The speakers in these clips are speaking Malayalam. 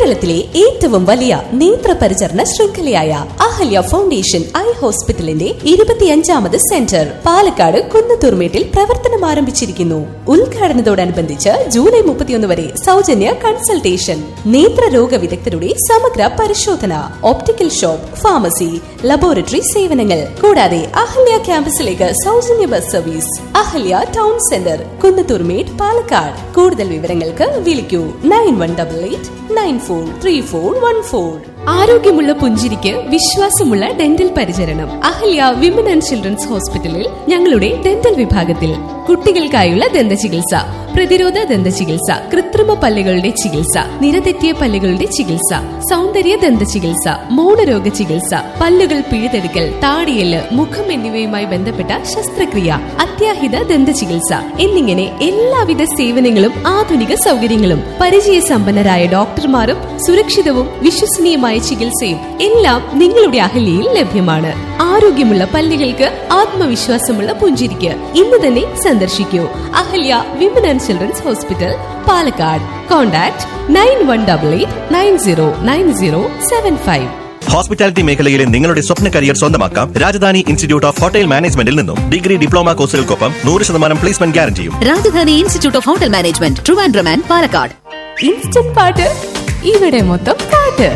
കേരളത്തിലെ ഏറ്റവും വലിയ നേത്ര പരിചരണ ശൃംഖലയായ അഹല്യ ഫൗണ്ടേഷൻ ഐ ഹോസ്പിറ്റലിന്റെ ഇരുപത്തിയഞ്ചാമത് സെന്റർ പാലക്കാട് കുന്നത്തൂർമേട്ടിൽ പ്രവർത്തനം ആരംഭിച്ചിരിക്കുന്നു ഉദ്ഘാടനത്തോടനുബന്ധിച്ച് ജൂലൈ മുപ്പത്തിയൊന്ന് വരെ സൗജന്യ കൺസൾട്ടേഷൻ നേത്രരോഗ വിദഗ്ധരുടെ സമഗ്ര പരിശോധന ഓപ്റ്റിക്കൽ ഷോപ്പ് ഫാർമസി ലബോറട്ടറി സേവനങ്ങൾ കൂടാതെ അഹല്യ ക്യാമ്പസിലേക്ക് സൗജന്യ bus service Ahalya town centre Kunnathurmedu Palakkad കൂടുതൽ വിവരങ്ങൾക്ക് വിളിക്കൂ nine one double eight nine four three four one four ആരോഗ്യമുള്ള പുഞ്ചിരിക്ക് വിശ്വാസമുള്ള ഡെന്റൽ പരിചരണം അഹല്യ വിമൻ ആൻഡ് ചിൽഡ്രൻസ് ഹോസ്പിറ്റലിൽ ഞങ്ങളുടെ ഡെന്റൽ വിഭാഗത്തിൽ കുട്ടികൾക്കായുള്ള ദന്ത ചികിത്സ പ്രതിരോധ ദന്ത ചികിത്സ കൃത്രിമ പല്ലുകളുടെ ചികിത്സ നിരതെറ്റിയ പല്ലുകളുടെ ചികിത്സ സൗന്ദര്യ ദന്ത ചികിത്സ മൗനരോഗ ചികിത്സ പല്ലുകൾ പിഴുതെടുക്കൽ താടിയല് മുഖം എന്നിവയുമായി ബന്ധപ്പെട്ട ശസ്ത്രക്രിയ അത്യാഹിത ദന്ത ചികിത്സ എന്നിങ്ങനെ എല്ലാവിധ സേവനങ്ങളും ആധുനിക സൗകര്യങ്ങളും പരിചയസമ്പന്നരായ ഡോക്ടർമാരും സുരക്ഷിതവും വിശ്വസനീയമായ ചികിത്സയും എല്ലാം നിങ്ങളുടെ അഹല്യയിൽ ലഭ്യമാണ് ആരോഗ്യമുള്ള പല്ലുകൾക്ക് ആത്മവിശ്വാസമുള്ള പുഞ്ചിരിക്ക് ഇന്ന് തന്നെ സന്ദർശിക്കൂ Ahalya women and children's hospital Palakkad contact nine one double eight nine zero nine zero seven five hospitality മേഖലയിലെ നിങ്ങളുടെ സ്വപ്ന കരിയർ സ്വന്തമാക്കാം രാജധാനി ഇൻസ്റ്റിറ്റ്യൂട്ട് ഓഫ് ഹോട്ടൽ മാനേജ്മെന്റിൽ നിന്നും ഡിഗ്രി ഡിപ്ലോമ കോഴ്സുകൾക്കൊപ്പം നൂറ് ശതമാനം പ്ലേസ്മെന്റ് ഗ്യാരണ്ടിയും Rajadhani institute of hotel management Trivandrum and Palakkad instant പാട്ട് ഇവിടെ മൊത്തം പാട്ട്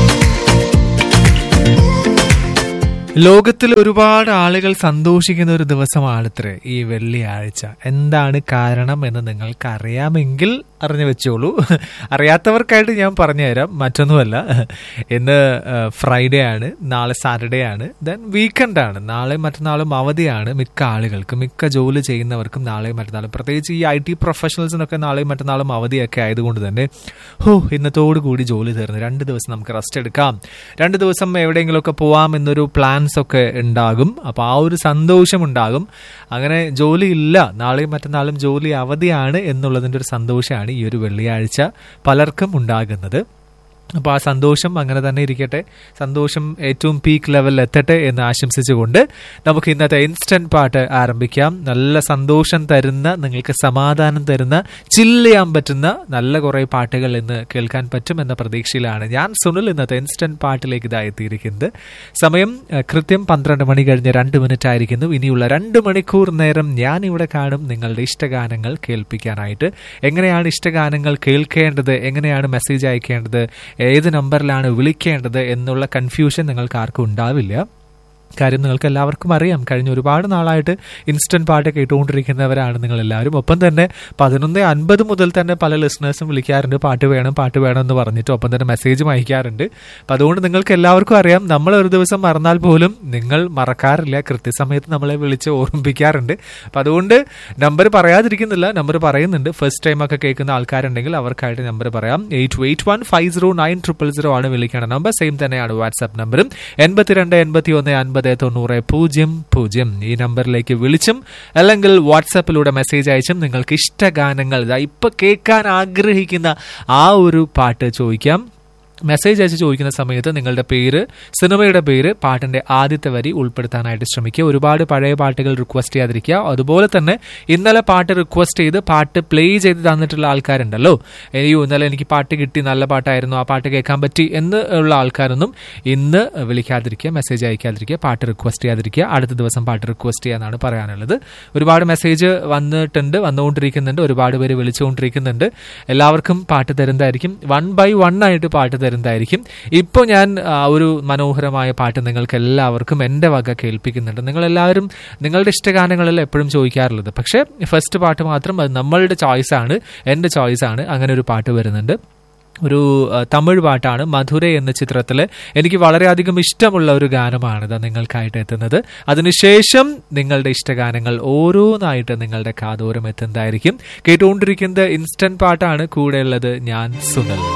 ലോകത്തിൽ ഒരുപാട് ആളുകൾ സന്തോഷിക്കുന്ന ഒരു ദിവസമാണത്രേ ഈ വെള്ളിയാഴ്ച എന്താണ് കാരണം എന്ന് നിങ്ങൾക്ക് അറിയാമെങ്കിൽ അറിഞ്ഞു വെച്ചോളൂ അറിയാത്തവർക്കായിട്ട് ഞാൻ പറഞ്ഞുതരാം മറ്റൊന്നുമല്ല ഇന്ന് ഫ്രൈഡേ ആണ് നാളെ സാറ്റർഡേ ആണ് ദെൻ വീക്കെൻഡ് ആണ് നാളെ മറ്റന്നാളും അവധിയാണ് മിക്ക ആളുകൾക്കും മിക്ക ജോലി ചെയ്യുന്നവർക്കും നാളെയും മറ്റന്നാളും പ്രത്യേകിച്ച് ഈ ഐ ടി പ്രൊഫഷണൽസിനൊക്കെ നാളെയും മറ്റന്നാളും അവധിയൊക്കെ ആയതുകൊണ്ട് തന്നെ ഹോ ഇന്നത്തോടു കൂടി ജോലി തീർന്നു രണ്ട് ദിവസം നമുക്ക് റെസ്റ്റ് എടുക്കാം രണ്ട് ദിവസം എവിടെയെങ്കിലുമൊക്കെ പോവാം എന്നൊരു പ്ലാൻസ് ഒക്കെ ഉണ്ടാകും അപ്പോൾ ആ ഒരു സന്തോഷം ഉണ്ടാകും അങ്ങനെ ജോലി ഇല്ല നാളെയും മറ്റന്നാളും ജോലി അവധിയാണ് എന്നുള്ളതിൻ്റെ ഒരു സന്തോഷമാണ് ഈ ഒരു വെള്ളിയാഴ്ച പലർക്കും ഉണ്ടാകുന്നത് അപ്പോൾ ആ സന്തോഷം അങ്ങനെ തന്നെ ഇരിക്കട്ടെ സന്തോഷം ഏറ്റവും പീക്ക് ലെവലിൽ എത്തട്ടെ എന്ന് ആശംസിച്ചുകൊണ്ട് നമുക്ക് ഇന്നത്തെ ഇൻസ്റ്റന്റ് പാട്ട് ആരംഭിക്കാം നല്ല സന്തോഷം തരുന്ന നിങ്ങൾക്ക് സമാധാനം തരുന്ന ചില്ല് ചെയ്യാൻ പറ്റുന്ന നല്ല കുറേ പാട്ടുകൾ ഇന്ന് കേൾക്കാൻ പറ്റും എന്ന പ്രതീക്ഷയിലാണ് ഞാൻ സുനിൽ ഇന്നത്തെ ഇൻസ്റ്റന്റ് പാട്ടിലേക്ക് ഇതായി എത്തിയിരിക്കുന്നത് സമയം അഹ്, കൃത്യം പന്ത്രണ്ട് മണി കഴിഞ്ഞ് രണ്ട് മിനിറ്റ് ആയിരിക്കുന്നു ഇനിയുള്ള രണ്ട് മണിക്കൂർ നേരം ഞാൻ ഇവിടെ കാണും നിങ്ങളുടെ ഇഷ്ടഗാനങ്ങൾ കേൾപ്പിക്കാനായിട്ട് എങ്ങനെയാണ് ഇഷ്ടഗാനങ്ങൾ കേൾക്കേണ്ടത് എങ്ങനെയാണ് മെസ്സേജ് അയക്കേണ്ടത് ഏത് നമ്പറിലാണ് വിളിക്കേണ്ടത് എന്നുള്ള കൺഫ്യൂഷൻ നിങ്ങൾക്ക് ആർക്കും ഉണ്ടാവില്ല കാര്യം നിങ്ങൾക്ക് എല്ലാവർക്കും അറിയാം കഴിഞ്ഞ ഒരുപാട് നാളായിട്ട് ഇൻസ്റ്റന്റ് പാട്ട് കേട്ടുകൊണ്ടിരിക്കുന്നവരാണ് നിങ്ങൾ എല്ലാവരും ഒപ്പം തന്നെ പതിനൊന്ന് അൻപത് മുതൽ തന്നെ പല ലിസണേഴ്സും വിളിക്കാറുണ്ട് പാട്ട് വേണം പാട്ട് വേണം എന്ന് പറഞ്ഞിട്ട് ഒപ്പം തന്നെ മെസ്സേജും അയക്കാറുണ്ട് അപ്പം അതുകൊണ്ട് നിങ്ങൾക്ക് എല്ലാവർക്കും അറിയാം നമ്മൾ ഒരു ദിവസം മറന്നാൽ പോലും നിങ്ങൾ മറക്കാറില്ല കൃത്യസമയത്ത് നമ്മളെ വിളിച്ച് ഓർമ്മിപ്പിക്കാറുണ്ട് അപ്പം അതുകൊണ്ട് നമ്പർ പറയാതിരിക്കുന്നില്ല നമ്പർ പറയുന്നുണ്ട് ഫസ്റ്റ് ടൈം ഒക്കെ കേൾക്കുന്ന ആൾക്കാരുണ്ടെങ്കിൽ അവർക്കായിട്ട് നമ്പർ പറയാം eight eight one five zero nine triple zero ആണ് വിളിക്കേണ്ട നമ്പർ സെയിം തന്നെയാണ് വാട്സാപ്പ് നമ്പറും എൺപത്തിരണ്ട് എൺപത്തി ഒന്ന് അൻപത് തൊണ്ണൂറ് പൂജ്യം പൂജ്യം ഈ നമ്പറിലേക്ക് വിളിച്ചും അല്ലെങ്കിൽ വാട്സാപ്പിലൂടെ മെസ്സേജ് അയച്ചും നിങ്ങൾക്ക് ഇഷ്ട ഗാനങ്ങൾ ഇതാ ഇപ്പൊ കേൾക്കാൻ ആഗ്രഹിക്കുന്ന ആ ഒരു പാട്ട് ചോദിക്കാം മെസ്സേജ് അയച്ച് ചോദിക്കുന്ന സമയത്ത് നിങ്ങളുടെ പേര് സിനിമയുടെ പേര് പാട്ടിന്റെ ആദ്യത്തെ വരി ഉൾപ്പെടുത്താനായിട്ട് ശ്രമിക്കുക ഒരുപാട് പഴയ പാട്ടുകൾ റിക്വസ്റ്റ് ചെയ്യാതിരിക്കുക അതുപോലെ തന്നെ ഇന്നലെ പാട്ട് റിക്വസ്റ്റ് ചെയ്ത് പാട്ട് പ്ലേ ചെയ്ത് തന്നിട്ടുള്ള ആൾക്കാരുണ്ടല്ലോ അയ്യോ ഇന്നലെ എനിക്ക് പാട്ട് കിട്ടി നല്ല പാട്ടായിരുന്നു ആ പാട്ട് കേൾക്കാൻ പറ്റി എന്ന് ഉള്ള ആൾക്കാരൊന്നും ഇന്ന് വിളിക്കാതിരിക്കുക മെസ്സേജ് അയക്കാതിരിക്കുക പാട്ട് റിക്വസ്റ്റ് ചെയ്യാതിരിക്കുക അടുത്ത ദിവസം പാട്ട് റിക്വസ്റ്റ് ചെയ്യാനാണ് പറയാനുള്ളത് ഒരുപാട് മെസ്സേജ് വന്നിട്ടുണ്ട് വന്നുകൊണ്ടിരിക്കുന്നുണ്ട് ഒരുപാട് പേര് വിളിച്ചുകൊണ്ടിരിക്കുന്നുണ്ട് എല്ലാവർക്കും പാട്ട് തരുന്നതായിരിക്കും വൺ ബൈ വൺ ആയിട്ട് പാട്ട് തരുന്നതായിരിക്കും ഇപ്പോൾ ഞാൻ ആ, ഒരു മനോഹരമായ പാട്ട് നിങ്ങൾക്ക് എല്ലാവർക്കും എൻ്റെ വക കേൾപ്പിക്കുന്നുണ്ട് നിങ്ങൾ എല്ലാവരും നിങ്ങളുടെ ഇഷ്ടഗാനങ്ങളെല്ലാം എപ്പോഴും ചോദിക്കാറുള്ളത് പക്ഷേ ഫസ്റ്റ് പാട്ട് മാത്രം അത് നമ്മളുടെ ചോയ്സാണ് എൻ്റെ ചോയ്സാണ് അങ്ങനെ ഒരു പാട്ട് വരുന്നുണ്ട് ഒരു ആ, തമിഴ് പാട്ടാണ് മധുര എന്ന ചിത്രത്തിൽ എനിക്ക് വളരെയധികം ഇഷ്ടമുള്ള ഒരു ഗാനമാണിത് നിങ്ങൾക്കായിട്ട് എത്തുന്നത് അതിനുശേഷം നിങ്ങളുടെ ഇഷ്ടഗാനങ്ങൾ ഓരോന്നായിട്ട് നിങ്ങളുടെ കാതോരം എത്തുന്നതായിരിക്കും കേട്ടുകൊണ്ടിരിക്കുന്നത് ഇൻസ്റ്റന്റ് പാട്ടാണ് കൂടെയുള്ളത് ഞാൻ സുനൽ